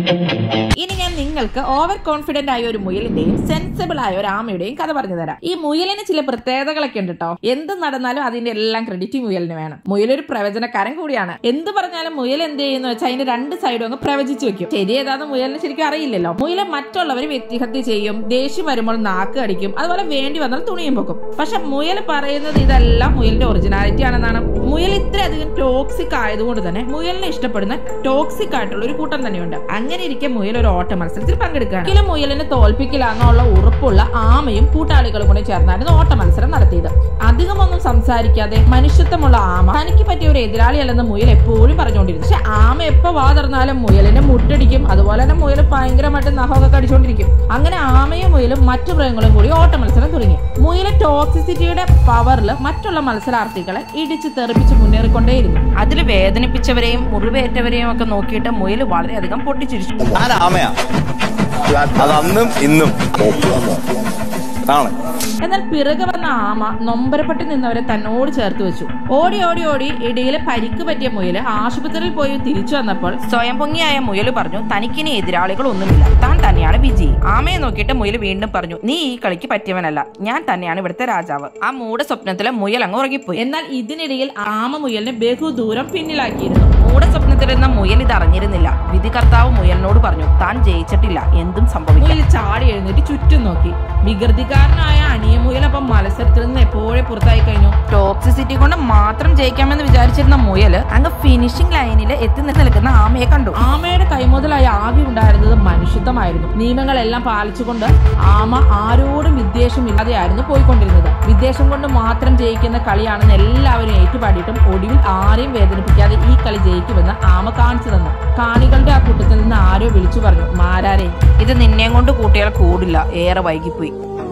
ഇനി ഞാൻ നിങ്ങൾക്ക് ഓവർ കോൺഫിഡന്റ് ആയ ഒരു മുയലിന്റെയും സെൻസിബിൾ ആയ ഒരു ആമയുടെയും കഥ പറഞ്ഞു തരാം ഈ മുയലിന് ചില പ്രത്യേകതകളൊക്കെ ഉണ്ട് കേട്ടോ എന്ത് നടന്നാലും അതിന്റെ എല്ലാം ക്രെഡിറ്റ് മുയലിന് വേണം മുയൽ ഒരു പ്രവചനക്കാരൻ കൂടിയാണ് എന്ത് പറഞ്ഞാലും മുയൽ എന്ത് ചെയ്യുന്ന വെച്ചാൽ അതിന്റെ രണ്ട് സൈഡും അങ്ങ് പ്രവചിച്ചു വെക്കും ശരി ഏതാന്ന് മുയലിന് ശരിക്കും അറിയില്ലല്ലോ മുയലെ മറ്റുള്ളവർ വ്യക്തിഹത്യ ചെയ്യും ദേഷ്യം വരുമ്പോൾ നാക്ക് അടിക്കും അതുപോലെ വേണ്ടി വന്നാൽ തുണിയും പൊക്കും പക്ഷെ മുയൽ പറയുന്നത് ഇതെല്ലാം മുയലിന്റെ ഒറിജിനാലിറ്റി ആണെന്നാണ് മുയൽ ഇത്രയധികം ടോക്സിക് ആയതുകൊണ്ട് തന്നെ മുയലിനെ ഇഷ്ടപ്പെടുന്ന ടോക്സിക് ആയിട്ടുള്ള ഒരു കൂട്ടം തന്നെയുണ്ട് അങ്ങനെ ഇരിക്കെ മുയൽ ഒരു ഓട്ട മത്സരത്തിൽ പങ്കെടുക്കുകയാണ് ഒരിക്കലും മുയലിനെ തോൽപ്പിക്കില്ലാന്നുള്ള ഉറപ്പുള്ള ആമയും കൂട്ടാളികളും കൂടെ ചേർന്നായിരുന്നു ഓട്ട മത്സരം നടത്തിയത് അധികമൊന്നും സംസാരിക്കാതെ മനുഷ്യത്വമുള്ള ആമ തനിക്ക് പറ്റിയ ഒരു എതിരാളിയല്ലെന്ന് മുയൽ എപ്പോഴും പറഞ്ഞുകൊണ്ടിരുന്നു പക്ഷെ ആമ എപ്പോ വാതിർന്നാലും മുയലിനെ മുട്ടടിക്കും അതുപോലെ തന്നെ മുയൽ ഭയങ്കരമായിട്ട് നഖമൊക്കെ കടിച്ചുകൊണ്ടിരിക്കും അങ്ങനെ ആമയും മുയലും മറ്റു മൃഗങ്ങളും കൂടി ഓട്ട മത്സരം തുടങ്ങി മുയൽ ടോക്സിസിറ്റിയുടെ പവറിൽ മറ്റുള്ള മത്സരാർത്ഥികളെ ഇടിച്ച് തെറിപ്പിച്ച് മുന്നേറിക്കൊണ്ടേയിരുന്നു അതിൽ വേദനിപ്പിച്ചവരെയും മുറിവേറ്റവരെയും ഒക്കെ നോക്കിയിട്ട് മുയൽ വളരെയധികം പൊട്ടിച്ചിരിച്ചു ഞാൻ ആമയാ അത് അന്നും ഇന്നും ആണ് എന്നാൽ പിറകെ വന്ന ആമ നൊമ്പരപ്പെട്ട് നിന്നവരെ തന്നോട് ചേർത്ത് വെച്ചു ഓടി ഓടി ഓടി ഇടയിൽ പരിക്ക് പറ്റിയ മുയല് ആശുപത്രിയിൽ പോയി തിരിച്ചു വന്നപ്പോൾ സ്വയം പൊങ്ങിയായ മുയല് പറഞ്ഞു തനിക്കിനി എതിരാളികൾ ഒന്നുമില്ല താൻ തന്നെയാണ് വിജയി ആമയെ നോക്കിയിട്ട് മുയല് വീണ്ടും പറഞ്ഞു നീ ഈ കളിക്ക് പറ്റിയവനല്ല ഞാൻ തന്നെയാണ് ഇവിടുത്തെ രാജാവ് ആ മൂട സ്വപ്നത്തിലെ മുയൽ അങ്ങ് ഉറങ്ങിപ്പോയി എന്നാൽ ഇതിനിടയിൽ ആമ മുയലിനെ ബഹുദൂരം പിന്നിലാക്കിയിരുന്നു മൂട സ്വപ്നത്തിലിരുന്ന മുയൽ ഇത് അറിഞ്ഞിരുന്നില്ല വിധികർത്താവ് മുയലിനോട് പറഞ്ഞു താൻ ജയിച്ചിട്ടില്ല എന്തും സംഭവിക്കും മുയൽ ചാടി എഴുന്നേറ്റ് ചുറ്റും നോക്കി വികൃതികാരനായ അനിയ മുയൽ അപ്പം മത്സരത്തിൽ നിന്ന് എപ്പോഴേ പുറത്തായി കഴിഞ്ഞു ടോക്സിസിറ്റി കൊണ്ട് മാത്രം ജയിക്കാമെന്ന് വിചാരിച്ചിരുന്ന മുയല് അങ്ങ് ഫിനിഷിംഗ് ലൈനിൽ എത്തി നിൽക്കുന്ന ആമയെ കണ്ടു ആമയുടെ കൈമുതലായി ആകെ ഉണ്ടായിരുന്നത് മനുഷ്യത്വമായിരുന്നു നിയമങ്ങളെല്ലാം പാലിച്ചുകൊണ്ട് ആമ ആരോടും വിദ്വേഷമില്ലാതെയായിരുന്നു പോയിക്കൊണ്ടിരുന്നത് വിദ്വേഷം കൊണ്ട് മാത്രം ജയിക്കുന്ന കളിയാണെന്ന് എല്ലാവരും ഏറ്റുപാടിയിട്ടും ഒടുവിൽ ആരെയും വേദനിപ്പിക്കാതെ ഈ കളി ജയിക്കുമെന്ന് ആമ കാണിച്ചു തന്നു കാണികളുടെ ആ കൂട്ടത്തിൽ നിന്ന് ആരോ വിളിച്ചു പറഞ്ഞു മാരാരെ ഇത് നിന്നെയും കൊണ്ട് കൂട്ടിയാൽ കൂടില്ല ഏറെ വൈകിപ്പോയി